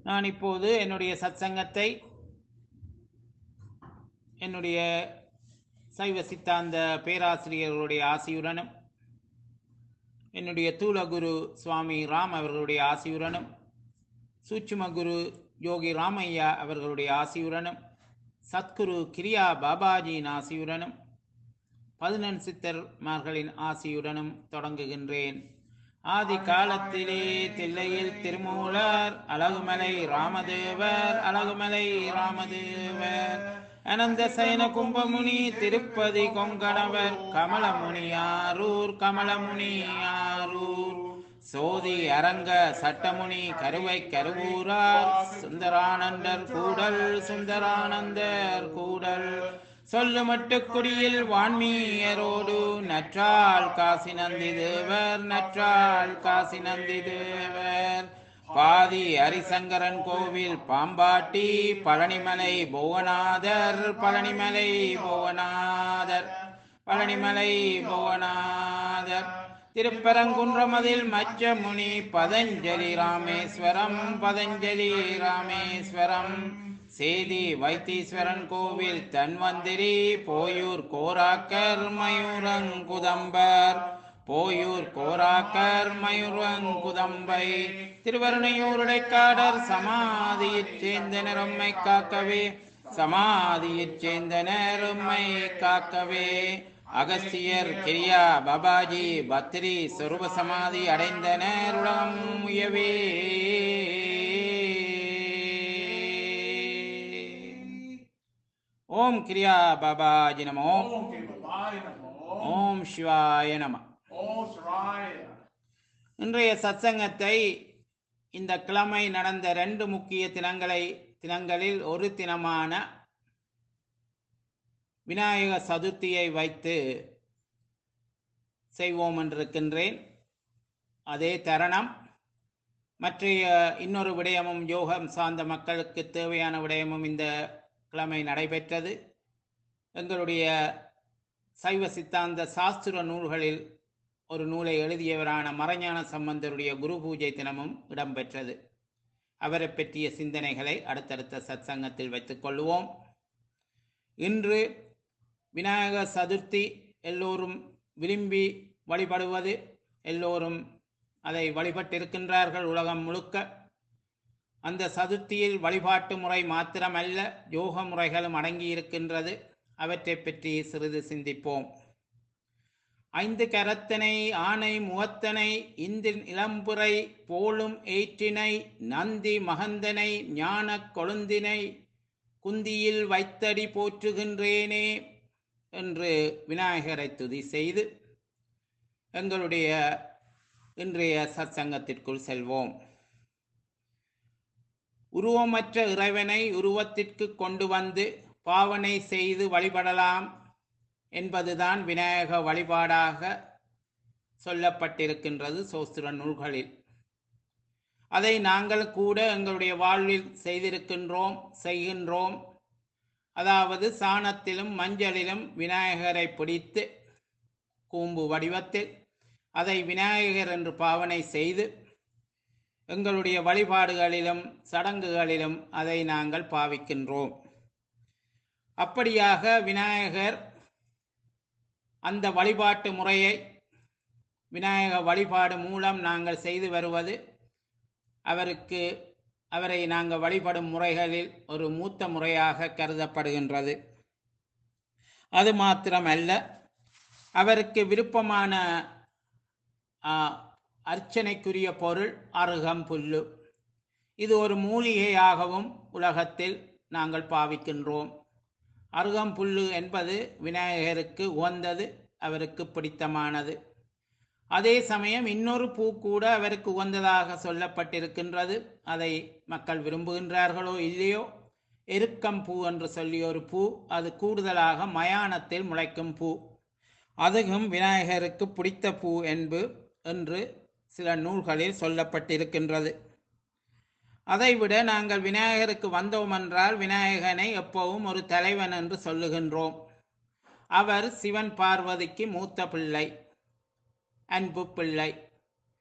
நான் இப்போது என்னுடைய சத்சங்கத்தை என்னுடைய சைவ சித்தாந்த பேராசிரியர்களுடைய ஆசியுடனும் என்னுடைய தூலகுரு சுவாமி ராம் அவர்களுடைய ஆசியுடனும் சூட்சும குரு யோகி ராமையா அவர்களுடைய ஆசியுடனும் சத்குரு கிரியா பாபாஜியின் ஆசியுடனும் பதினெண் சித்தர்மார்களின் ஆசியுடனும் தொடங்குகின்றேன் ஆதி காலத்திலே தில்லையில் திருமூலர் அழகுமலை ராமதேவர் அழகுமலை ராமதேவர் அனந்த சயன கும்பமுனி திருப்பதி கொங்கணவர் கமலமுனியாரூர் கமலமுனியாரூர் சோதி அரங்க சட்டமுனி கருவை கருவூரார் சுந்தரானந்தர் கூடல் சுந்தரானந்தர் கூடல் சொல்லுமட்டு குடியில் வான்மீயரோடு நற்றால் காசி நந்தி தேவர் நற்றால் காசி நந்தி தேவர் பாதி ஹரிசங்கரன் கோவில் பாம்பாட்டி பழனிமலை புவனாதர் பழனிமலை புவனாதர் பழனிமலை புவனாதர் திருப்பரங்குன்றமதில் மச்சமுனி பதஞ்சலி ராமேஸ்வரம் பதஞ்சலி ராமேஸ்வரம் சேதி வைத்தீஸ்வரன் கோவில் தன்வந்திரி போயூர் கோராக்கர் மயூரங்குதம்பர் போயூர் கோராக்கர் மயூரங்குதம்பை திருவருணையூருடைக்காடர் சமாதியைச் சேர்ந்தனர் உம்மை காக்கவே சமாதியைச் சேர்ந்தனர் உம்மை காக்கவே அகஸ்தியர் கிரியா பாபாஜி பத்ரி சொருப சமாதி அடைந்தனர் உலகம் உயவே ஓம் கிரியா பாபாஜி நமோ ஓம் கிருபாய நமோ ஓம் சிவாய நம ஓம் சிவாய இன்றைய சத்சங்கத்தை இந்த கிழமை நடந்த ரெண்டு முக்கிய தினங்களை தினங்களில் ஒரு தினமான விநாயக சதுர்த்தியை வைத்து செய்வோம் என்றிருக்கின்றேன் அதே தருணம் மற்றைய இன்னொரு விடயமும் யோகம் சார்ந்த மக்களுக்கு தேவையான விடயமும் இந்த கிழமை நடைபெற்றது எங்களுடைய சைவ சித்தாந்த சாஸ்திர நூல்களில் ஒரு நூலை எழுதியவரான மறைஞான சம்பந்தருடைய குரு பூஜை தினமும் இடம்பெற்றது அவரை பற்றிய சிந்தனைகளை அடுத்தடுத்த சத்சங்கத்தில் வைத்துக் கொள்வோம் இன்று விநாயக சதுர்த்தி எல்லோரும் விரும்பி வழிபடுவது எல்லோரும் அதை வழிபட்டிருக்கின்றார்கள் உலகம் முழுக்க அந்த சதுர்த்தியில் வழிபாட்டு முறை மாத்திரமல்ல யோக முறைகளும் அடங்கியிருக்கின்றது அவற்றை பற்றி சிறிது சிந்திப்போம் ஐந்து கரத்தனை ஆனை முகத்தனை இந்தின் இளம்புரை போலும் ஏற்றினை நந்தி மகந்தனை ஞானக் கொழுந்தினை குந்தியில் வைத்தடி போற்றுகின்றேனே என்று விநாயகரை துதி செய்து எங்களுடைய இன்றைய சத்சங்கத்திற்குள் செல்வோம் உருவமற்ற இறைவனை உருவத்திற்கு கொண்டு வந்து பாவனை செய்து வழிபடலாம் என்பதுதான் விநாயக வழிபாடாக சொல்லப்பட்டிருக்கின்றது சோஸ்திர நூல்களில் அதை நாங்கள் கூட எங்களுடைய வாழ்வில் செய்திருக்கின்றோம் செய்கின்றோம் அதாவது சாணத்திலும் மஞ்சளிலும் விநாயகரை பிடித்து கூம்பு வடிவத்தில் அதை விநாயகர் என்று பாவனை செய்து எங்களுடைய வழிபாடுகளிலும் சடங்குகளிலும் அதை நாங்கள் பாவிக்கின்றோம் அப்படியாக விநாயகர் அந்த வழிபாட்டு முறையை விநாயக வழிபாடு மூலம் நாங்கள் செய்து வருவது அவருக்கு அவரை நாங்கள் வழிபடும் முறைகளில் ஒரு மூத்த முறையாக கருதப்படுகின்றது அது மாத்திரமல்ல அவருக்கு விருப்பமான ஆ, அர்ச்சனைக்குரிய பொருள் அருகம் புல்லு இது ஒரு மூலிகையாகவும் உலகத்தில் நாங்கள் பாவிக்கின்றோம் அருகம் புல்லு என்பது விநாயகருக்கு உகந்தது அவருக்கு பிடித்தமானது அதே சமயம் இன்னொரு பூ கூட அவருக்கு உகந்ததாக சொல்லப்பட்டிருக்கின்றது அதை மக்கள் விரும்புகின்றார்களோ இல்லையோ எருக்கம் பூ என்று சொல்லி ஒரு பூ அது கூடுதலாக மயானத்தில் முளைக்கும் பூ அதுவும் விநாயகருக்கு பிடித்த பூ என்பு என்று சில நூல்களில் சொல்லப்பட்டிருக்கின்றது அதைவிட நாங்கள் விநாயகருக்கு வந்தோம் என்றால் விநாயகனை எப்பவும் ஒரு தலைவன் என்று சொல்லுகின்றோம் அவர் சிவன் பார்வதிக்கு மூத்த பிள்ளை அன்பு பிள்ளை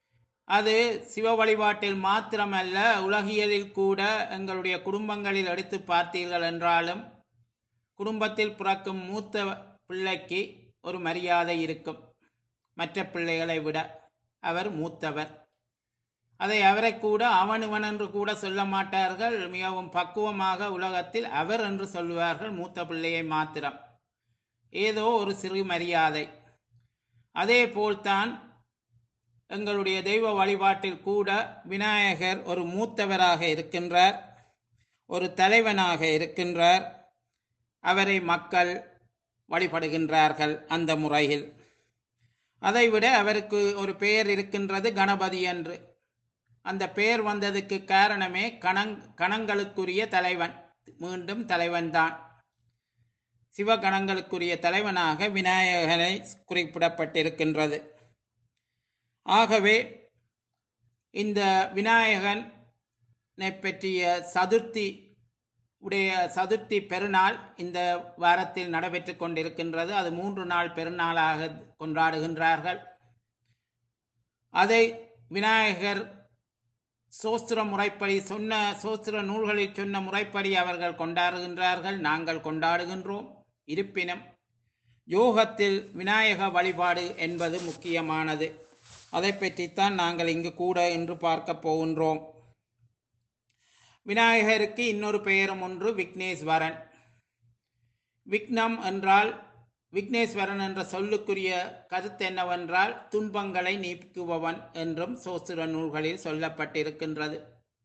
அது சிவ வழிபாட்டில் மாத்திரமல்ல உலகியலில் கூட எங்களுடைய குடும்பங்களில் எடுத்து பார்த்தீர்கள் என்றாலும் குடும்பத்தில் பிறக்கும் மூத்த பிள்ளைக்கு ஒரு மரியாதை இருக்கும் மற்ற பிள்ளைகளை விட அவர் மூத்தவர் அதை அவரை கூட அவன் இவன் என்று கூட சொல்ல மாட்டார்கள் மிகவும் பக்குவமாக உலகத்தில் அவர் என்று சொல்லுவார்கள் மூத்த பிள்ளையை மாத்திரம் ஏதோ ஒரு சிறு மரியாதை அதே போல்தான் எங்களுடைய தெய்வ வழிபாட்டில் கூட விநாயகர் ஒரு மூத்தவராக இருக்கின்றார் ஒரு தலைவனாக இருக்கின்றார் அவரை மக்கள் வழிபடுகின்றார்கள் அந்த முறையில் அதைவிட அவருக்கு ஒரு பெயர் இருக்கின்றது கணபதி என்று அந்த பெயர் வந்ததுக்கு காரணமே கணங் கணங்களுக்குரிய தலைவன் மீண்டும் தலைவன்தான் சிவகணங்களுக்குரிய தலைவனாக விநாயகனை குறிப்பிடப்பட்டிருக்கின்றது ஆகவே இந்த விநாயகனை பற்றிய சதுர்த்தி உடைய சதுர்த்தி பெருநாள் இந்த வாரத்தில் நடைபெற்று கொண்டிருக்கின்றது அது மூன்று நாள் பெருநாளாக கொண்டாடுகின்றார்கள் அதை விநாயகர் சோஸ்திர முறைப்படி சொன்ன சோஸ்திர நூல்களில் சொன்ன முறைப்படி அவர்கள் கொண்டாடுகின்றார்கள் நாங்கள் கொண்டாடுகின்றோம் இருப்பினும் யோகத்தில் விநாயக வழிபாடு என்பது முக்கியமானது அதை பற்றித்தான் நாங்கள் இங்கு கூட இன்று பார்க்க போகின்றோம் விநாயகருக்கு இன்னொரு பெயரும் ஒன்று விக்னேஸ்வரன் விக்னம் என்றால் விக்னேஸ்வரன் என்ற சொல்லுக்குரிய கருத்து என்னவென்றால் துன்பங்களை நீக்குபவன் என்றும் சோஸ்திர நூல்களில் சொல்லப்பட்டிருக்கின்றது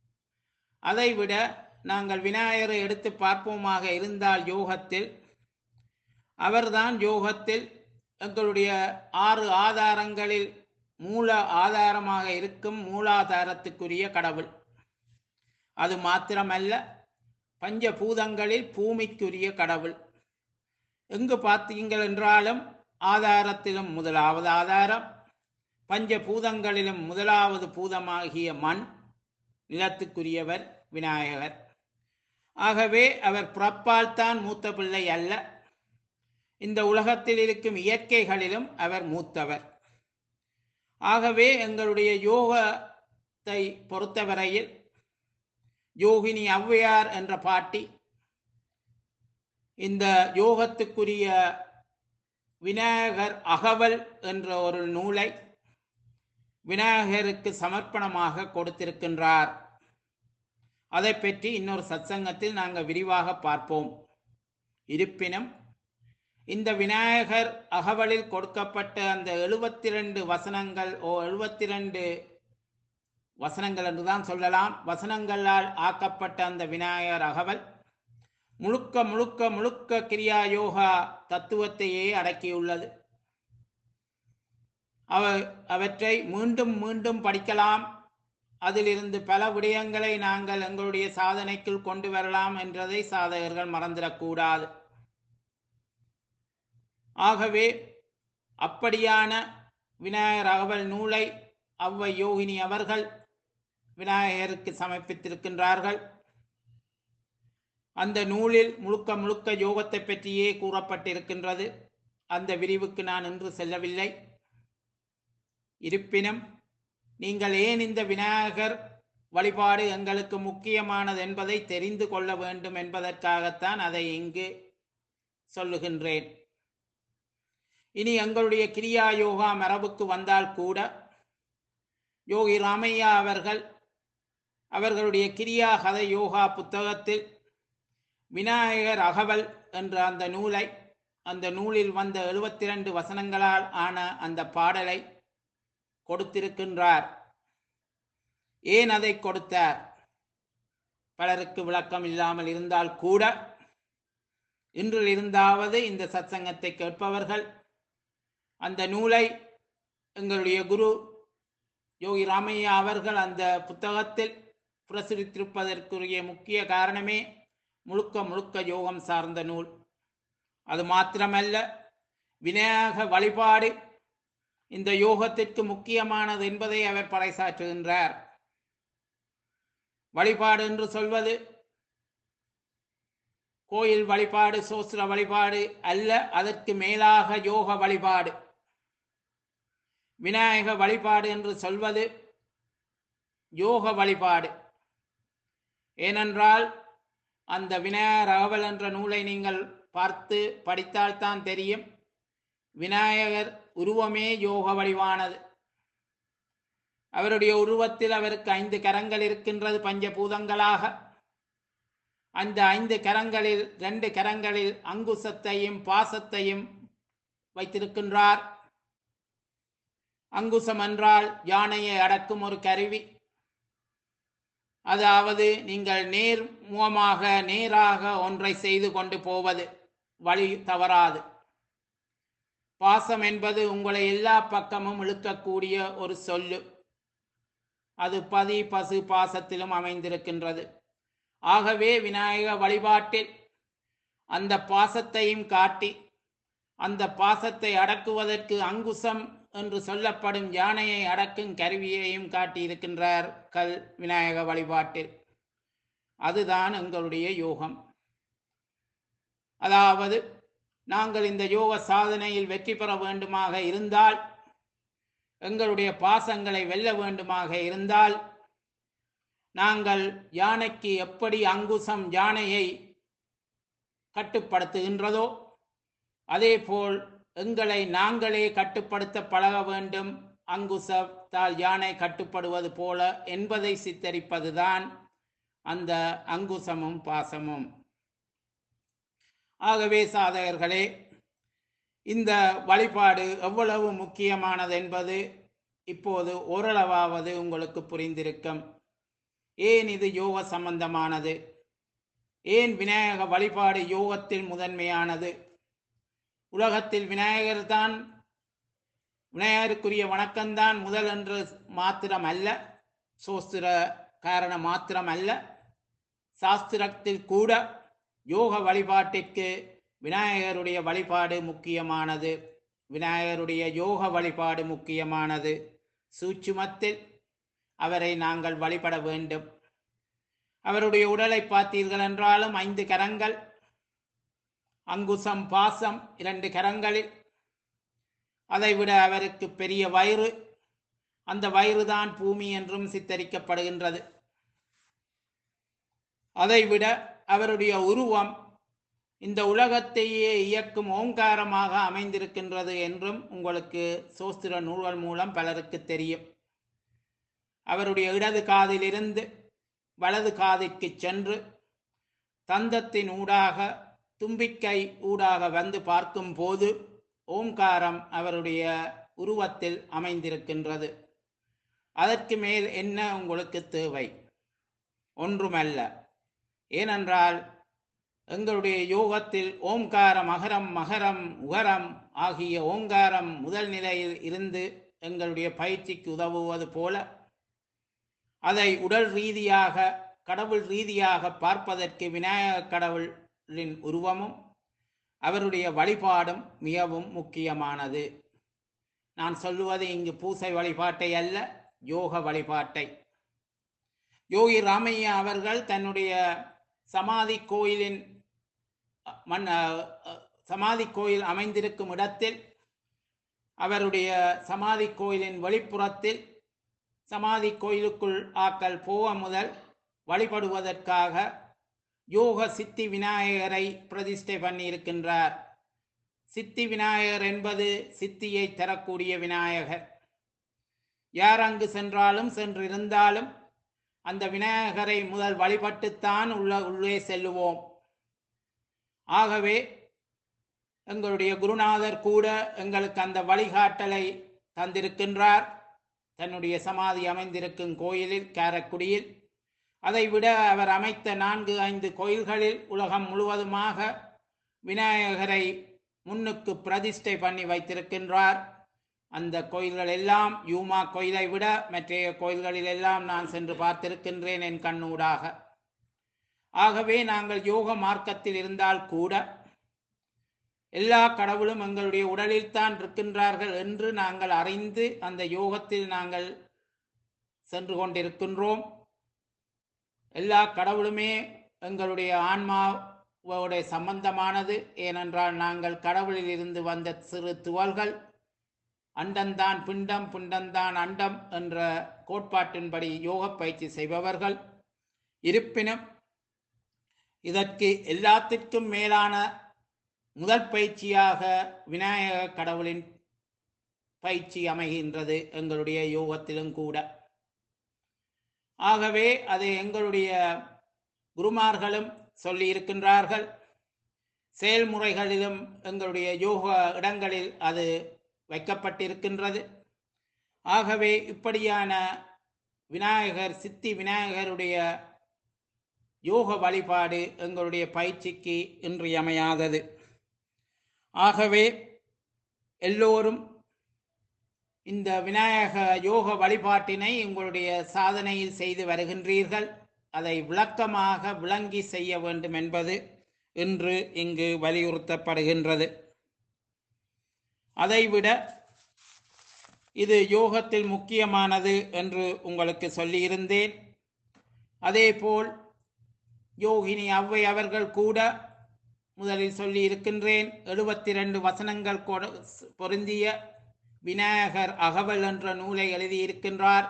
அதைவிட நாங்கள் விநாயகரை எடுத்து பார்ப்போமாக இருந்தால் யோகத்தில் அவர்தான் யோகத்தில் எங்களுடைய ஆறு ஆதாரங்களில் மூல ஆதாரமாக இருக்கும் மூலாதாரத்துக்குரிய கடவுள் அது மாத்திரமல்ல பஞ்சபூதங்களில் பூமிக்குரிய கடவுள் எங்கு பார்த்தீங்கள் என்றாலும் ஆதாரத்திலும் முதலாவது ஆதாரம் பஞ்சபூதங்களிலும் முதலாவது பூதமாகிய மண் நிலத்துக்குரியவர் விநாயகர் ஆகவே அவர் பிறப்பால் தான் மூத்த பிள்ளை அல்ல இந்த உலகத்தில் இருக்கும் இயற்கைகளிலும் அவர் மூத்தவர் ஆகவே எங்களுடைய யோகத்தை பொறுத்தவரையில் யோகினி ஔவையார் என்ற பாட்டி இந்த யோகத்துக்குரிய விநாயகர் அகவல் என்ற ஒரு நூலை விநாயகருக்கு சமர்ப்பணமாக கொடுத்திருக்கின்றார் அதை பற்றி இன்னொரு சத்சங்கத்தில் நாங்கள் விரிவாக பார்ப்போம் இருப்பினும் இந்த விநாயகர் அகவலில் கொடுக்கப்பட்ட அந்த எழுபத்தி ரெண்டு வசனங்கள் ஓ எழுபத்தி ரெண்டு வசனங்கள் என்றுதான் சொல்லலாம் வசனங்களால் ஆக்கப்பட்ட அந்த விநாயகர் அகவல் முழுக்க முழுக்க முழுக்க கிரியா யோகா தத்துவத்தையே அடக்கியுள்ளது அவ அவற்றை மீண்டும் மீண்டும் படிக்கலாம் அதிலிருந்து பல விடயங்களை நாங்கள் எங்களுடைய சாதனைக்குள் கொண்டு வரலாம் என்றதை சாதகர்கள் மறந்துடக்கூடாது ஆகவே அப்படியான விநாயகர் அகவல் நூலை அவ்வை யோகினி அவர்கள் விநாயகருக்கு சமர்ப்பித்திருக்கின்றார்கள் அந்த நூலில் முழுக்க முழுக்க யோகத்தை பற்றியே கூறப்பட்டிருக்கின்றது அந்த விரிவுக்கு நான் இன்று செல்லவில்லை இருப்பினும் நீங்கள் ஏன் இந்த விநாயகர் வழிபாடு எங்களுக்கு முக்கியமானது என்பதை தெரிந்து கொள்ள வேண்டும் என்பதற்காகத்தான் அதை இங்கு சொல்லுகின்றேன் இனி எங்களுடைய கிரியா யோகா மரபுக்கு வந்தால் கூட யோகி ராமையா அவர்கள் அவர்களுடைய கிரியா கதை யோகா புத்தகத்தில் விநாயகர் அகவல் என்ற அந்த நூலை அந்த நூலில் வந்த எழுபத்தி ரெண்டு வசனங்களால் ஆன அந்த பாடலை கொடுத்திருக்கின்றார் ஏன் அதை கொடுத்தார் பலருக்கு விளக்கம் இல்லாமல் இருந்தால் கூட இன்றில் இருந்தாவது இந்த சத்சங்கத்தை கேட்பவர்கள் அந்த நூலை எங்களுடைய குரு யோகி ராமையா அவர்கள் அந்த புத்தகத்தில் பிரசுரித்திருப்பதற்குரிய முக்கிய காரணமே முழுக்க முழுக்க யோகம் சார்ந்த நூல் அது மாத்திரமல்ல விநாயக வழிபாடு இந்த யோகத்திற்கு முக்கியமானது என்பதை அவர் பறைசாற்றுகின்றார் வழிபாடு என்று சொல்வது கோயில் வழிபாடு சோஸ்திர வழிபாடு அல்ல அதற்கு மேலாக யோக வழிபாடு விநாயக வழிபாடு என்று சொல்வது யோக வழிபாடு ஏனென்றால் அந்த விநாயகர் அகவல் என்ற நூலை நீங்கள் பார்த்து படித்தால்தான் தெரியும் விநாயகர் உருவமே யோக வடிவானது அவருடைய உருவத்தில் அவருக்கு ஐந்து கரங்கள் இருக்கின்றது பஞ்சபூதங்களாக அந்த ஐந்து கரங்களில் ரெண்டு கரங்களில் அங்குசத்தையும் பாசத்தையும் வைத்திருக்கின்றார் அங்குசம் என்றால் யானையை அடக்கும் ஒரு கருவி அதாவது நீங்கள் நேர் முகமாக நேராக ஒன்றை செய்து கொண்டு போவது வழி தவறாது பாசம் என்பது உங்களை எல்லா பக்கமும் இழுக்கக்கூடிய ஒரு சொல்லு அது பதி பசு பாசத்திலும் அமைந்திருக்கின்றது ஆகவே விநாயக வழிபாட்டில் அந்த பாசத்தையும் காட்டி அந்த பாசத்தை அடக்குவதற்கு அங்குசம் என்று சொல்லப்படும் யானையை அடக்கும் கருவியையும் காட்டியிருக்கின்றார் கல் விநாயக வழிபாட்டில் அதுதான் எங்களுடைய யோகம் அதாவது நாங்கள் இந்த யோக சாதனையில் வெற்றி பெற வேண்டுமாக இருந்தால் எங்களுடைய பாசங்களை வெல்ல வேண்டுமாக இருந்தால் நாங்கள் யானைக்கு எப்படி அங்குசம் யானையை கட்டுப்படுத்துகின்றதோ அதேபோல் எங்களை நாங்களே கட்டுப்படுத்த பழக வேண்டும் அங்குசத்தால் யானை கட்டுப்படுவது போல என்பதை சித்தரிப்பதுதான் அந்த அங்குசமும் பாசமும் ஆகவே சாதகர்களே இந்த வழிபாடு எவ்வளவு முக்கியமானது என்பது இப்போது ஓரளவாவது உங்களுக்கு புரிந்திருக்கும் ஏன் இது யோக சம்பந்தமானது ஏன் விநாயக வழிபாடு யோகத்தில் முதன்மையானது உலகத்தில் விநாயகர் தான் விநாயகருக்குரிய வணக்கம்தான் முதல் என்று மாத்திரம் அல்ல சோஸ்திர காரணம் மாத்திரம் அல்ல சாஸ்திரத்தில் கூட யோக வழிபாட்டிற்கு விநாயகருடைய வழிபாடு முக்கியமானது விநாயகருடைய யோக வழிபாடு முக்கியமானது சூட்சுமத்தில் அவரை நாங்கள் வழிபட வேண்டும் அவருடைய உடலை பார்த்தீர்கள் என்றாலும் ஐந்து கரங்கள் அங்குசம் பாசம் இரண்டு கரங்களில் அதைவிட அவருக்கு பெரிய வயிறு அந்த வயிறுதான் பூமி என்றும் சித்தரிக்கப்படுகின்றது அதைவிட அவருடைய உருவம் இந்த உலகத்தையே இயக்கும் ஓங்காரமாக அமைந்திருக்கின்றது என்றும் உங்களுக்கு சோஸ்திர நூல்கள் மூலம் பலருக்கு தெரியும் அவருடைய இடது காதிலிருந்து வலது காதிற்கு சென்று தந்தத்தின் ஊடாக தும்பிக்கை ஊடாக வந்து பார்க்கும் போது ஓம்காரம் அவருடைய உருவத்தில் அமைந்திருக்கின்றது அதற்கு மேல் என்ன உங்களுக்கு தேவை ஒன்றுமல்ல ஏனென்றால் எங்களுடைய யோகத்தில் ஓம்காரம் அகரம் மகரம் உகரம் ஆகிய ஓங்காரம் முதல் நிலையில் இருந்து எங்களுடைய பயிற்சிக்கு உதவுவது போல அதை உடல் ரீதியாக கடவுள் ரீதியாக பார்ப்பதற்கு விநாயக கடவுளின் உருவமும் அவருடைய வழிபாடும் மிகவும் முக்கியமானது நான் சொல்லுவது இங்கு பூசை வழிபாட்டை அல்ல யோக வழிபாட்டை யோகி ராமையா அவர்கள் தன்னுடைய சமாதி கோயிலின் மண் சமாதி கோயில் அமைந்திருக்கும் இடத்தில் அவருடைய சமாதி கோயிலின் வெளிப்புறத்தில் சமாதி கோயிலுக்குள் ஆக்கள் போக முதல் வழிபடுவதற்காக யோக சித்தி விநாயகரை பிரதிஷ்டை பண்ணி இருக்கின்றார் சித்தி விநாயகர் என்பது சித்தியை தரக்கூடிய விநாயகர் யார் அங்கு சென்றாலும் சென்றிருந்தாலும் அந்த விநாயகரை முதல் வழிபட்டுத்தான் உள்ள உள்ளே செல்லுவோம் ஆகவே எங்களுடைய குருநாதர் கூட எங்களுக்கு அந்த வழிகாட்டலை தந்திருக்கின்றார் தன்னுடைய சமாதி அமைந்திருக்கும் கோயிலில் காரக்குடியில் அதைவிட அவர் அமைத்த நான்கு ஐந்து கோயில்களில் உலகம் முழுவதுமாக விநாயகரை முன்னுக்கு பிரதிஷ்டை பண்ணி வைத்திருக்கின்றார் அந்த கோயில்கள் எல்லாம் யூமா கோயிலை விட மற்றைய கோயில்களில் எல்லாம் நான் சென்று பார்த்திருக்கின்றேன் என் கண்ணூடாக ஆகவே நாங்கள் யோக மார்க்கத்தில் இருந்தால் கூட எல்லா கடவுளும் எங்களுடைய உடலில் தான் இருக்கின்றார்கள் என்று நாங்கள் அறிந்து அந்த யோகத்தில் நாங்கள் சென்று கொண்டிருக்கின்றோம் எல்லா கடவுளுமே எங்களுடைய ஆன்மாவோட சம்பந்தமானது ஏனென்றால் நாங்கள் கடவுளில் இருந்து வந்த சிறு துவல்கள் அண்டந்தான் பிண்டம் பிண்டந்தான் அண்டம் என்ற கோட்பாட்டின்படி யோக பயிற்சி செய்பவர்கள் இருப்பினும் இதற்கு எல்லாத்திற்கும் மேலான முதல் பயிற்சியாக விநாயக கடவுளின் பயிற்சி அமைகின்றது எங்களுடைய யோகத்திலும் கூட ஆகவே அதை எங்களுடைய குருமார்களும் சொல்லி இருக்கின்றார்கள் செயல்முறைகளிலும் எங்களுடைய யோக இடங்களில் அது வைக்கப்பட்டிருக்கின்றது ஆகவே இப்படியான விநாயகர் சித்தி விநாயகருடைய யோக வழிபாடு எங்களுடைய பயிற்சிக்கு இன்றியமையாதது ஆகவே எல்லோரும் இந்த விநாயக யோக வழிபாட்டினை உங்களுடைய சாதனையில் செய்து வருகின்றீர்கள் அதை விளக்கமாக விளங்கி செய்ய வேண்டும் என்பது இன்று இங்கு வலியுறுத்தப்படுகின்றது அதைவிட இது யோகத்தில் முக்கியமானது என்று உங்களுக்கு சொல்லியிருந்தேன் அதேபோல் யோகினி ஔவை அவர்கள் கூட முதலில் சொல்லி இருக்கின்றேன் எழுபத்தி ரெண்டு வசனங்கள் கொடு- பொருந்திய விநாயகர் அகவல் என்ற நூலை எழுதியிருக்கின்றார்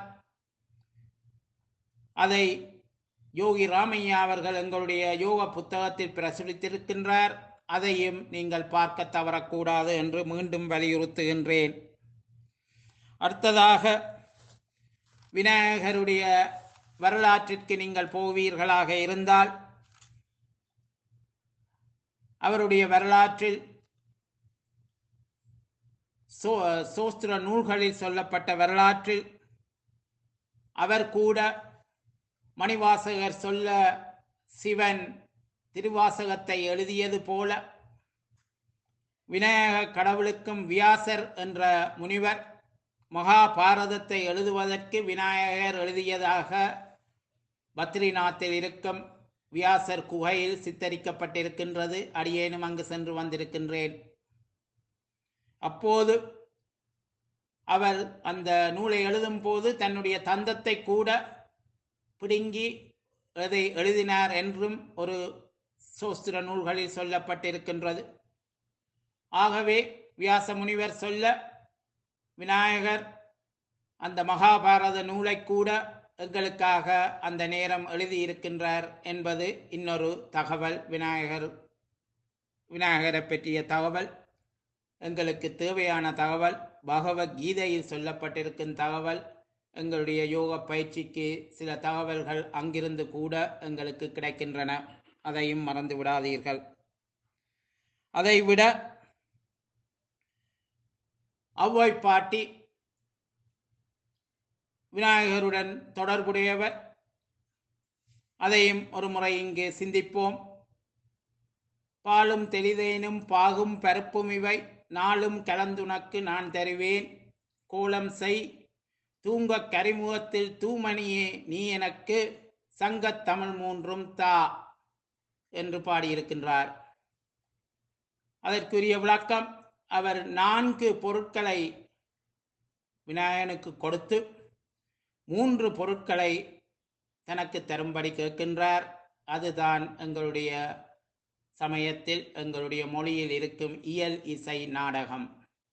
அதை யோகி ராமையா அவர்கள் எங்களுடைய யோக புத்தகத்தில் பிரசுரித்திருக்கின்றார் அதையும் நீங்கள் பார்க்க தவறக்கூடாது என்று மீண்டும் வலியுறுத்துகின்றேன் அடுத்ததாக விநாயகருடைய வரலாற்றிற்கு நீங்கள் போவீர்களாக இருந்தால் அவருடைய வரலாற்றில் சோ சோஸ்திர நூல்களில் சொல்லப்பட்ட வரலாற்றில் அவர் கூட மணிவாசகர் சொல்ல சிவன் திருவாசகத்தை எழுதியது போல விநாயக கடவுளுக்கும் வியாசர் என்ற முனிவர் மகாபாரதத்தை எழுதுவதற்கு விநாயகர் எழுதியதாக பத்ரிநாத்தில் இருக்கும் வியாசர் குகையில் சித்தரிக்கப்பட்டிருக்கின்றது அடியேனும் அங்கு சென்று வந்திருக்கின்றேன் அப்போது அவர் அந்த நூலை எழுதும் போது தன்னுடைய தந்தத்தை கூட பிடுங்கி அதை எழுதினார் என்றும் ஒரு சோஸ்திர நூல்களில் சொல்லப்பட்டிருக்கின்றது ஆகவே வியாச முனிவர் சொல்ல விநாயகர் அந்த மகாபாரத நூலை கூட எங்களுக்காக அந்த நேரம் எழுதியிருக்கின்றார் என்பது இன்னொரு தகவல் விநாயகர் விநாயகரை பற்றிய தகவல் எங்களுக்கு தேவையான தகவல் பகவத்கீதையில் சொல்லப்பட்டிருக்கும் தகவல் எங்களுடைய யோக பயிற்சிக்கு சில தகவல்கள் அங்கிருந்து கூட எங்களுக்கு கிடைக்கின்றன அதையும் மறந்து விடாதீர்கள் அதைவிட ஔவை பாட்டி விநாயகருடன் தொடர்புடையவர் அதையும் ஒரு முறை இங்கே சிந்திப்போம் பாலும் தெளிதேனும் பாகும் பருப்பும் இவை நாளும் கலந்துனக்கு நான் தருவேன் கோலம் செய் தூங்கக் கரிமுகத்தில் தூமணியே நீ எனக்கு சங்கத் தமிழ் மூன்றும் தா என்று பாடியிருக்கின்றார் அதற்குரிய விளக்கம் அவர் நான்கு பொருட்களை விநாயகனுக்கு கொடுத்து மூன்று பொருட்களை தனக்கு தரும்படி கேட்கின்றார் அதுதான் எங்களுடைய சமயத்தில் எங்களுடைய மொழியில் இருக்கும் இயல் இசை நாடகம்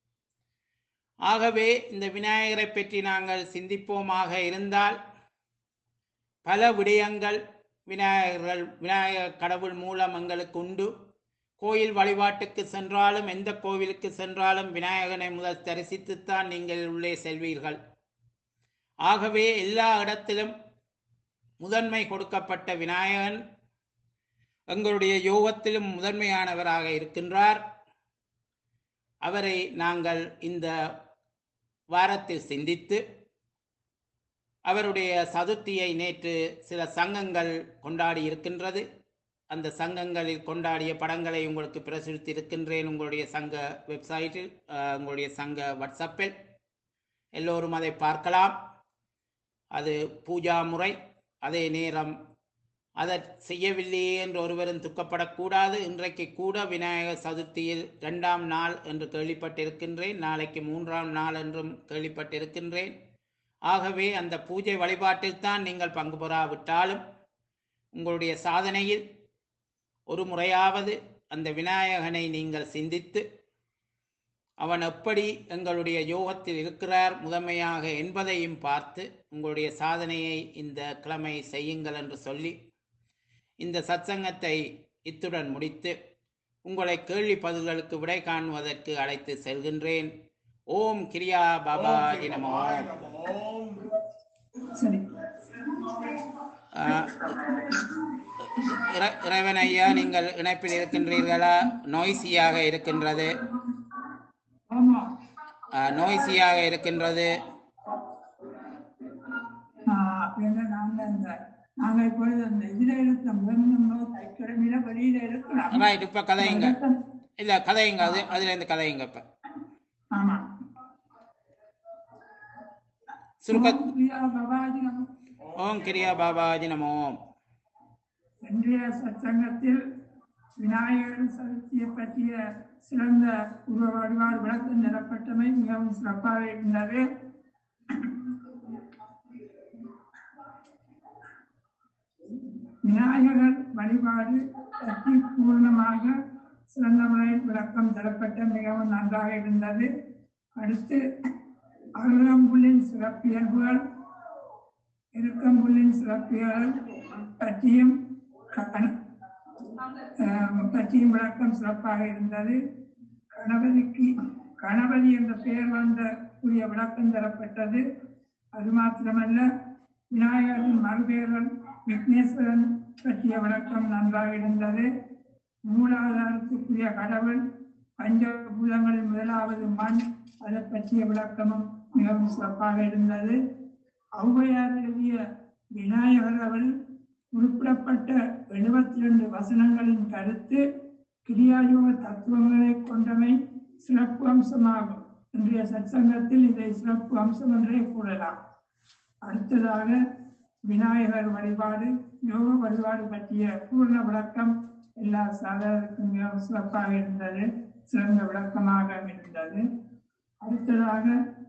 ஆகவே இந்த விநாயகரை பற்றி நாங்கள் சிந்திப்போமாக இருந்தால் பல விடயங்கள் விநாயகர்கள் விநாயகர் கடவுள் மூலம் எங்களுக்கு உண்டு கோயில் வழிபாட்டுக்கு சென்றாலும் எந்த கோவிலுக்கு சென்றாலும் விநாயகனை முதல் தரிசித்துத்தான் நீங்கள் உள்ளே செல்வீர்கள் ஆகவே எல்லா இடத்திலும் முதன்மை கொடுக்கப்பட்ட விநாயகன் எங்களுடைய யோகத்திலும் முதன்மையானவராக இருக்கின்றார் அவரை நாங்கள் இந்த வாரத்தில் சிந்தித்து அவருடைய சதுர்த்தியை நேற்று சில சங்கங்கள் கொண்டாடி இருக்கின்றது அந்த சங்கங்களில் கொண்டாடிய படங்களை உங்களுக்கு பிரசுரித்து இருக்கின்றேன் உங்களுடைய சங்க வெப்சைட்டில் அஹ், உங்களுடைய சங்க வாட்ஸ்அப்பில் எல்லோரும் அதை பார்க்கலாம் அது பூஜா முறை அதே நேரம் அதை செய்யவில்லையே என்று ஒருவரும் துக்கப்படக்கூடாது இன்றைக்கு கூட விநாயகர் சதுர்த்தியில் இரண்டாம் நாள் என்று கேள்விப்பட்டிருக்கின்றேன் நாளைக்கு மூன்றாம் நாள் என்றும் கேள்விப்பட்டிருக்கின்றேன் ஆகவே அந்த பூஜை வழிபாட்டில் தான் நீங்கள் பங்கு பெறாவிட்டாலும் உங்களுடைய சாதனையில் ஒரு முறையாவது அந்த விநாயகனை நீங்கள் சிந்தித்து அவன் எப்படி எங்களுடைய யோகத்தில் இருக்கிறார் முதன்மையாக என்பதையும் பார்த்து உங்களுடைய சாதனையை இந்த கிழமை செய்யுங்கள் என்று சொல்லி இந்த சத்சங்கத்தை இத்துடன் முடித்து உங்களை கேள்வி பதில்களுக்கு விடை காணுவதற்கு அழைத்து செல்கின்றேன் ஓம் கிரியா பாபாஜி நமோ ஓம் சரி ஆஹ், இறை- இறைவன் ஐயா நீங்கள் இணைப்பில் இருக்கின்றீர்களா நோய்சியாக இருக்கின்றது ஆமா நோய்சியாக இருக்கின்றது ஆஹ் ஏன்னா நாங்க இந்த நாங்க இப்பொழுது அந்த இதுல இருக்கிற முதன்மை தைக்கிழமையில வெளியில இருக்கிறோம் ரைட் இப்ப கதையுங்க இல்ல கதையுங்க அது அதுல இருந்து கதையுங்க இப்ப ஆமா சுருக்க பிரியா பவாஜி நம ஓம் கிரியா பாபாஜி நமோ இன்றைய சத்சங்கத்தில் விநாயகர் சதுர்த்தியை பற்றிய சிறந்த உருவ வடிவால் விளக்கம் தரப்பட்டமை மிகவும் சிறப்பாக இருந்தது விநாயகர் வழிபாடு பற்றி பூர்ணமாக சிறந்த முறையில் விளக்கம் தரப்பட்ட மிகவும் நன்றாக இருந்தது அடுத்து அருகம்புல்லின் சிறப்பியல்புகள் இருக்கம்புல்லின் சிறப்பியல்கள் பற்றியும் கண- ஆஹ் பற்றியும் விளக்கம் சிறப்பாக இருந்தது கணபதிக்கு கணபதி என்ற பெயர் வந்த கூடிய விளக்கம் தரப்பட்டது அது மாத்திரமல்ல விநாயகரின் மறுபெயர்கள் விக்னேஸ்வரன் பற்றிய விளக்கம் நன்றாக இருந்தது மூலாதாரத்துக்குரிய கடவுள் பஞ்சபூதங்களில் முதலாவது மண் அதை பற்றிய விளக்கமும் மிகவும் சிறப்பாக இருந்தது ஔவையார் எழுதிய விநாயகர் அவள் குறிப்பிடப்பட்ட எழுபத்தி ரெண்டு வசனங்களின் கருத்து கிரியாயோக தத்துவங்களை கொண்டமை சிறப்பு அம்சமாகும் இன்றைய சத்சங்கத்தில் இதை சிறப்பு அம்சம் என்றே கூறலாம் அடுத்ததாக விநாயகர் வழிபாடு யோக வழிபாடு பற்றிய பூர்ண விளக்கம் எல்லா சாதகருக்கும் மிகவும் சிறப்பாக இருந்தது சிறந்த விளக்கமாக இருந்தது அடுத்ததாக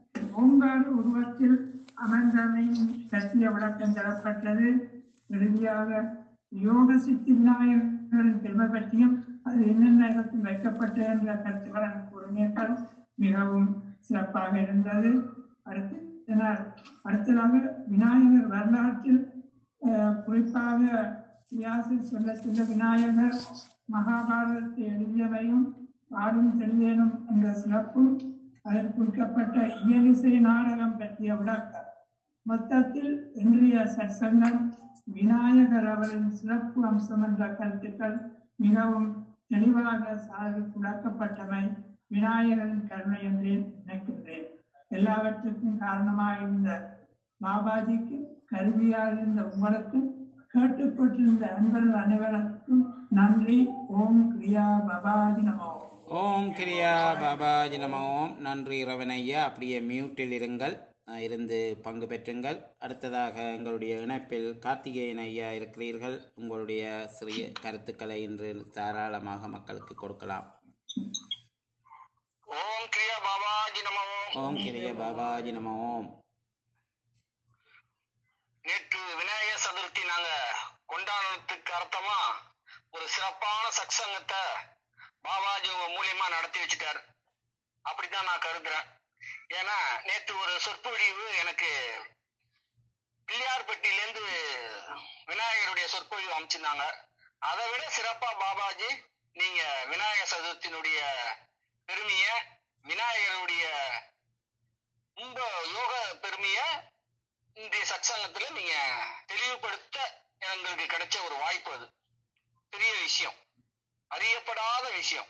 ஓங்கார உருவத்தில் அமர்ந்தமை பற்றிய விளக்கம் தரப்பட்டது இறுதியாக யோக சித்தி விநாயகரின் பெருமை பற்றியும் அது என்னென்ன இடத்தில் வைக்கப்பட்டது என்ற கருத்துக்களை கூறினீர்கள் மிகவும் சிறப்பாக இருந்தது அடுத்த நாள் அடுத்ததாக விநாயகர் வரலாற்றில் அஹ், குறிப்பாக வியாசர் சொல்ல சொல்ல விநாயகர் மகாபாரதத்தை எழுதியவையும் பாடும் தெளிவேனும் என்ற சிறப்பும் அதில் குறிக்கப்பட்ட இயலிசை நாடகம் பற்றிய விளக்கம் மொத்தத்தில் இன்றைய சற்சங்கம் விநாயகர் அவரின் சிறப்பு அம்சம் என்ற கருத்துக்கள் மிகவும் தெளிவாக சாதி விளக்கப்பட்டமை விநாயகரின் கருணை என்று நினைக்கின்றேன் எல்லாவற்றுக்கும் காரணமாக இருந்த பாபாஜிக்கு கருவியாக இருந்த உங்களுக்கும் கேட்டுக்கொண்டிருந்த அன்பர்கள் அனைவருக்கும் நன்றி ஓம் கிரியா பாபாஜி நமோ ஓம் கிரியா பாபாஜி நமோ நன்றி இறைவன் ஐயா அப்படியே மியூட்டில் இருங்கள் அஹ், இருந்து பங்கு பெற்றுங்கள் அடுத்ததாக எங்களுடைய இணைப்பில் கார்த்திகேயன் ஐயா இருக்கிறீர்கள் உங்களுடைய சிறிய கருத்துக்களை இன்று தாராளமாக மக்களுக்கு கொடுக்கலாம் ஓம் கிரியா பாபாஜி நமோ ஓம் கிரிய பாபாஜி நமோ நேற்று விநாயகர் சதுர்த்தி நாங்க கொண்டாடுறதுக்கு அர்த்தமா ஒரு சிறப்பான சத்சங்கத்தை பாபாஜி உங்க மூலியமா நடத்தி வச்சுட்டார் அப்படித்தான் நான் கருதுறேன் ஏன்னா நேற்று ஒரு சொற்பொழிவு எனக்கு பிள்ளையார்பட்டியில இருந்து விநாயகருடைய சொற்பொழிவு அமைச்சிருந்தாங்க அதை விட சிறப்பா பாபாஜி நீங்க விநாயகர் சதுர்த்தியினுடைய பெருமைய விநாயகருடைய ரொம்ப யோக பெருமைய இன்றைய சத்சங்கத்துல நீங்க தெளிவுபடுத்த எங்களுக்கு கிடைச்ச ஒரு வாய்ப்பு அது பெரிய விஷயம் அறியப்படாத விஷயம்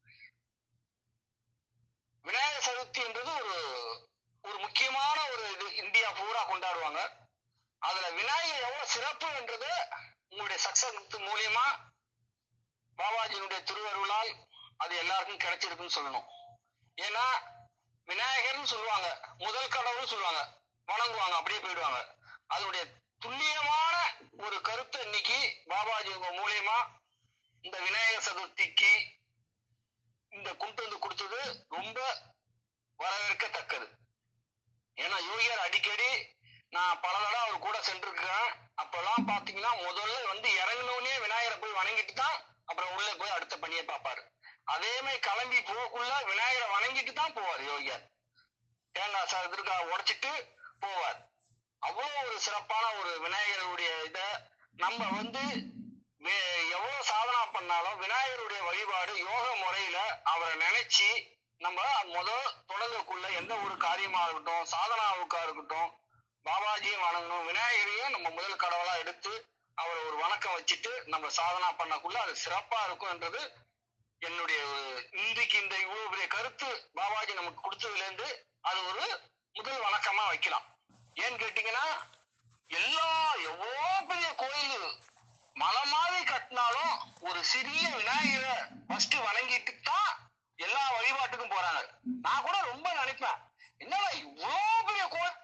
விநாயகர் சதுர்த்தி என்றது ஒரு ஒரு முக்கியமான ஒரு இது இந்தியா பூரா கொண்டாடுவாங்க அதுல விநாயகர் எவ்வளவு சிறப்பு என்றது உங்களுடைய சத்சங்கத்து மூலியமா பாபாஜியினுடைய திருவருளால் அது எல்லாருக்கும் கிடைச்சிருக்குன்னு சொல்லணும் ஏன்னா விநாயகர்னு சொல்லுவாங்க முதல் கடவுள்னு சொல்லுவாங்க வணங்குவாங்க அப்படியே போயிடுவாங்க அதனுடைய துல்லியமான ஒரு கருத்தை இன்னைக்கு பாபாஜி உங்க மூலியமா இந்த விநாயகர் சதுர்த்திக்கு இந்த கொண்டு வந்து கொடுத்தது ரொம்ப வரவேற்கத்தக்கது ஏன்னா யோகியார் அடிக்கடி நான் பல தடவை அவர் கூட சென்றிருக்கேன் அப்பெல்லாம் பாத்தீங்கன்னா முதல்ல வந்து இறங்கினோடனே விநாயகரை போய் வணங்கிட்டு தான் அப்புறம் உள்ள போய் அடுத்த பணியை பார்ப்பாரு அதே மாதிரி கிளம்பி போகக்குள்ள விநாயகரை வணங்கிட்டு தான் போவார் யோகியார் தேங்காய் சாதத்திற்காக உடைச்சிட்டு போவார் அவ்வளவு ஒரு சிறப்பான ஒரு விநாயகருடைய இத நம்ம வந்து வே- எவ்வளவு சாதனா பண்ணாலும் விநாயகருடைய வழிபாடு யோக முறையில அவரை நினைச்சு நம்ம முதல் தொடங்கக்குள்ள எந்த ஒரு காரியமா இருக்கட்டும் சாதனாவுக்கா இருக்கட்டும் பாபாஜியும் வணங்கணும் விநாயகரையும் நம்ம முதல் கடவுளா எடுத்து அவரை ஒரு வணக்கம் வச்சுட்டு நம்ம சாதனா பண்ணக்குள்ள அது சிறப்பா இருக்கும்ன்றது என்னுடைய ஒரு இன்றைக்கு இந்த இவ்வளவு பெரிய கருத்து பாபாஜி நமக்கு கொடுத்ததுல இருந்து அது ஒரு முதல் வணக்கமா வைக்கலாம் ஏன்னு கேட்டீங்கன்னா எல்லா எவ்வளோ பெரிய கோயில் மலை மாதிரி கட்டினாலும் ஒரு சிறிய விநாயகரை ஃபர்ஸ்ட் வணங்கிட்டு தான் எல்லா வழிபாட்டுக்கும் போறாங்க நான் கூட ரொம்ப நினைப்பேன் என்னடா இவ்வளோ பெரிய கோயில்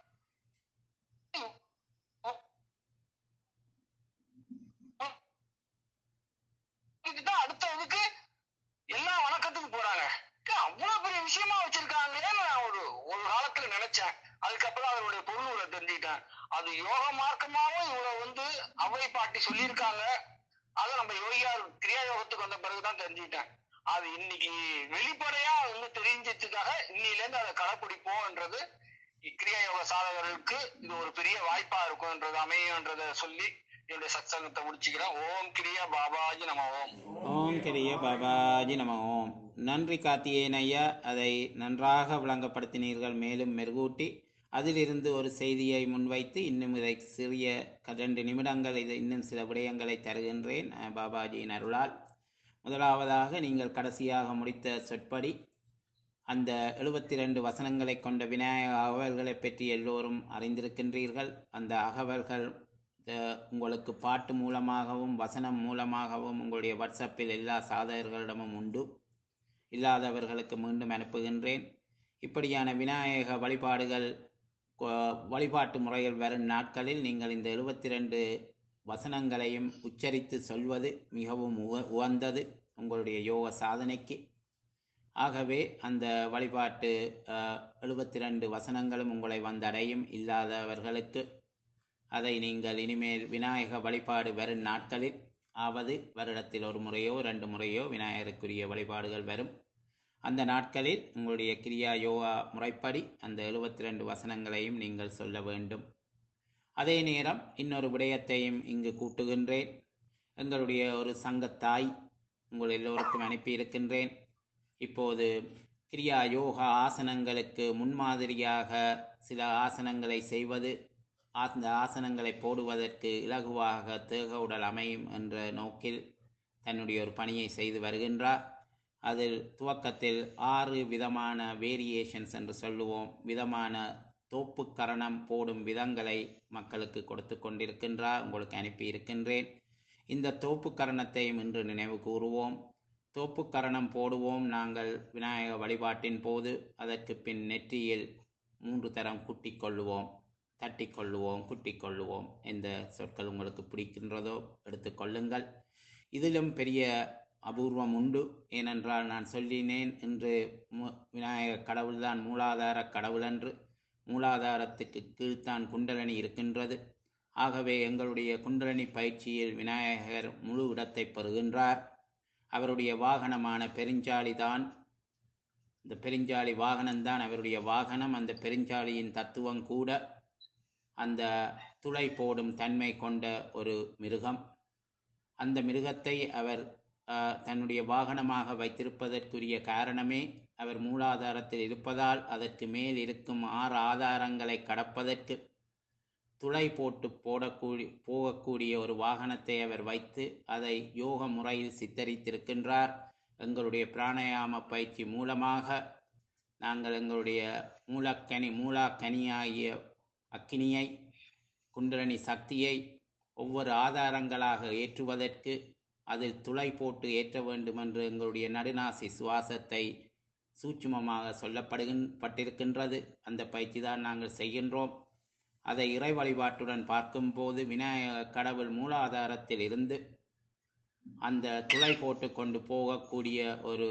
தான் அடுத்த இதுக்கு எல்லா வணக்கத்துக்கு போறாங்க ஏ, அவ்வளவு பெரிய விஷயமா வச்சிருக்காங்களே நான் ஒரு ஒரு காலத்துல நினைச்சேன் அதுக்கப்புறம் அதனுடைய பொருளை தெரிஞ்சுக்கிட்டேன் அது யோக மார்க்கமாவும் இவ்வளவு வந்து அவை பாட்டி சொல்லியிருக்காங்க அதை நம்ம யோகியார் கிரியா யோகத்துக்கு வந்த பிறகுதான் தெரிஞ்சுக்கிட்டேன் அது இன்னைக்கு வெளிப்படையா வந்து தெரிஞ்சதுக்காக இன்னில இருந்து அதை கடைப்பிடிப்போம்ன்றது கிரியா யோக சாதகர்களுக்கு இது ஒரு பெரிய வாய்ப்பா இருக்கும்ன்றது அமையும்ன்றத சொல்லி என்னுடைய சத்சங்கத்தை முடிச்சுக்கிறேன் ஓம் கிரியா பாபாஜி நம ஓம் ஓம் கிரிய பாபாஜி நம ஓம் நன்றி கார்த்திகேயன் ஐயா அதை நன்றாக விளங்கப்படுத்தினீர்கள் மேலும் மெருகூட்டி அதிலிருந்து ஒரு செய்தியை முன்வைத்து இன்னும் இதை சிறிய க- ரெண்டு நிமிடங்கள் இது இன்னும் சில விடயங்களை தருகின்றேன் அஹ், பாபாஜியின் அருளால் முதலாவதாக நீங்கள் கடைசியாக முடித்த சொற்படி அந்த எழுபத்தி ரெண்டு வசனங்களை கொண்ட விநாயக அகவல்களை பற்றி எல்லோரும் அறிந்திருக்கின்றீர்கள் அந்த அகவல்கள் அஹ், உங்களுக்கு பாட்டு மூலமாகவும் வசனம் மூலமாகவும் உங்களுடைய வாட்ஸ்அப்பில் எல்லா சாதகர்களிடமும் உண்டு இல்லாதவர்களுக்கு மீண்டும் அனுப்புகின்றேன் இப்படியான விநாயக வழிபாடுகள் கொ- வழிபாட்டு முறைகள் வரும் நாட்களில் நீங்கள் இந்த எழுபத்தி ரெண்டு வசனங்களையும் உச்சரித்து சொல்வது மிகவும் உக உகந்தது உங்களுடைய யோக சாதனைக்கு ஆகவே அந்த வழிபாட்டு எழுபத்தி ரெண்டு வசனங்களும் உங்களை வந்தடையும் இல்லாதவர்களுக்கு அதை நீங்கள் இனிமேல் விநாயக வழிபாடு வரும் நாட்களில் ஆவது வருடத்தில் ஒரு முறையோ ரெண்டு முறையோ விநாயகருக்குரிய வழிபாடுகள் வரும் அந்த நாட்களில் உங்களுடைய கிரியா யோகா முறைப்படி அந்த எழுபத்தி ரெண்டு வசனங்களையும் நீங்கள் சொல்ல வேண்டும் அதே நேரம் இன்னொரு விடயத்தையும் இங்கு கூட்டுகின்றேன் எங்களுடைய ஒரு சங்கத்தாய் உங்கள் எல்லோருக்கும் அனுப்பியிருக்கின்றேன் இப்போது கிரியா யோகா ஆசனங்களுக்கு முன்மாதிரியாக சில ஆசனங்களை செய்வது அந்த ஆசனங்களை போடுவதற்கு இலகுவாக தேக உடல் அமையும் என்ற நோக்கில் தன்னுடைய ஒரு பணியை செய்து வருகின்றார் அதில் துவக்கத்தில் ஆறு விதமான வேரியேஷன்ஸ் என்று சொல்லுவோம் விதமான தோப்பு கரணம் போடும் விதங்களை மக்களுக்கு கொடுத்து கொண்டிருக்கின்றார் உங்களுக்கு அனுப்பி இருக்கின்றேன் இந்த தோப்பு கரணத்தையும் இன்று நினைவு கூறுவோம் தோப்பு கரணம் போடுவோம் நாங்கள் விநாயக வழிபாட்டின் போது அதற்கு பின் நெற்றியில் மூன்று தரம் குட்டிக் கொள்ளுவோம் தட்டி கொள்ளுவோம் குட்டிக் கொள்ளுவோம் எந்த சொற்கள் உங்களுக்கு பிடிக்கின்றதோ எடுத்துக்கொள்ளுங்கள் இதிலும் பெரிய அபூர்வம் உண்டு ஏனென்றால் நான் சொல்லினேன் இன்று மு- விநாயக கடவுள்தான் மூலாதார கடவுள் என்று மூலாதாரத்துக்கு கீழ்த்தான் குண்டலனி இருக்கின்றது ஆகவே எங்களுடைய குண்டலனி பயிற்சியில் விநாயகர் முழு இடத்தை பெறுகின்றார் அவருடைய வாகனமான பெருஞ்சாலி தான் இந்த பெருஞ்சாலி வாகனம்தான் அவருடைய வாகனம் அந்த பெருஞ்சாலியின் தத்துவம் கூட அந்த துளை போடும் தன்மை கொண்ட ஒரு மிருகம் அந்த மிருகத்தை அவர் ஆஹ், தன்னுடைய வாகனமாக வைத்திருப்பதற்குரிய காரணமே அவர் மூலாதாரத்தில் இருப்பதால் அதற்கு மேல் இருக்கும் ஆறு ஆதாரங்களை கடப்பதற்கு துளை போட்டு போடக்கூடி போகக்கூடிய ஒரு வாகனத்தை அவர் வைத்து அதை யோக முறையில் சித்தரித்திருக்கின்றார் எங்களுடைய பிராணாயாம பயிற்சி மூலமாக நாங்கள் எங்களுடைய மூலக்கனி மூலாக்கனியாகிய அக்கினியை குண்டலினி சக்தியை ஒவ்வொரு ஆதாரங்களாக ஏற்றுவதற்கு அதில் துளை போட்டு ஏற்ற வேண்டும் என்று எங்களுடைய நடுநாசி சுவாசத்தை சூட்சுமமாக சொல்லப்படுகின் பட்டிருக்கின்றது அந்த பயிற்சி தான் நாங்கள் செய்கின்றோம் அதை இறை வழிபாட்டுடன் பார்க்கும்போது விநாயக கடவுள் மூலாதாரத்தில் இருந்து அந்த துளை போட்டு கொண்டு போகக்கூடிய ஒரு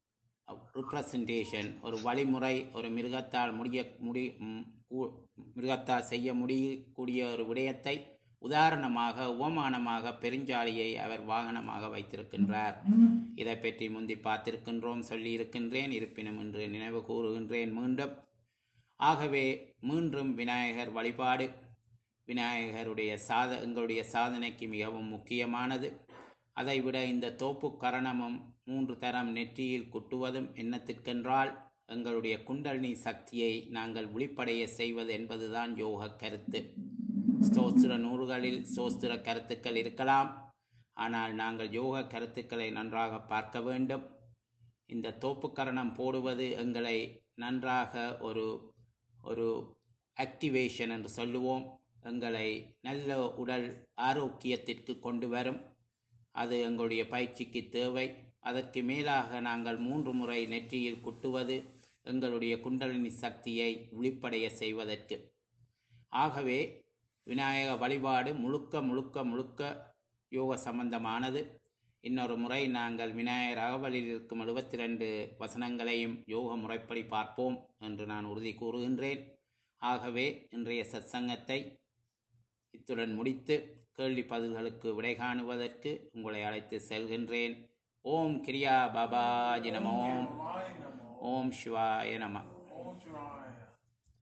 ரிப்ரசன்டேஷன் ஒரு வழிமுறை ஒரு மிருகத்தால் முடிய முடி ம், கூ- மிருகத்தால் செய்ய முடியக்கூடிய ஒரு விடயத்தை உதாரணமாக உவமானமாக பெருஞ்சாலியை அவர் வாகனமாக வைத்திருக்கின்றார் இதை பற்றி முந்தி பார்த்திருக்கின்றோம் சொல்லி இருக்கின்றேன் இருப்பினும் இன்று நினைவு கூறுகின்றேன் மீண்டும் ஆகவே மீண்டும் விநாயகர் வழிபாடு விநாயகருடைய சாத எங்களுடைய சாதனைக்கு மிகவும் முக்கியமானது அதைவிட இந்த தோப்பு கரணமும் மூன்று தரம் நெற்றியில் குட்டுவதும் என்னத்திற்கென்றால் எங்களுடைய குண்டலினி சக்தியை நாங்கள் விழிப்படைய செய்வது என்பதுதான் யோக கருத்து ஸ்தோத்திர நூறுகளில் சோஸ்திர கருத்துக்கள் இருக்கலாம் ஆனால் நாங்கள் யோக கருத்துக்களை நன்றாக பார்க்க வேண்டும் இந்த தோப்புக்கரணம் போடுவது எங்களை நன்றாக ஒரு ஒரு ஆக்டிவேஷன் என்று சொல்லுவோம் எங்களை நல்ல உடல் ஆரோக்கியத்திற்கு கொண்டு வரும் அது எங்களுடைய பயிற்சிக்கு தேவை அதற்கு மேலாக நாங்கள் மூன்று முறை நெற்றியில் குட்டுவது எங்களுடைய குண்டலினி சக்தியை விழிப்படைய செய்வதற்கு ஆகவே விநாயக வழிபாடு முழுக்க முழுக்க முழுக்க யோக சம்பந்தமானது இன்னொரு முறை நாங்கள் விநாயகர் அகவலில் இருக்கும் எழுபத்தி ரெண்டு வசனங்களையும் யோக முறைப்படி பார்ப்போம் என்று நான் உறுதி கூறுகின்றேன் ஆகவே இன்றைய சத்சங்கத்தை இத்துடன் முடித்து கேள்வி பதில்களுக்கு விடை காணுவதற்கு உங்களை அழைத்து செல்கின்றேன் ஓம் கிரியா பாபாஜி நமோம் Bye, Namo. ஓம் சிவாய நம Om Shivaya.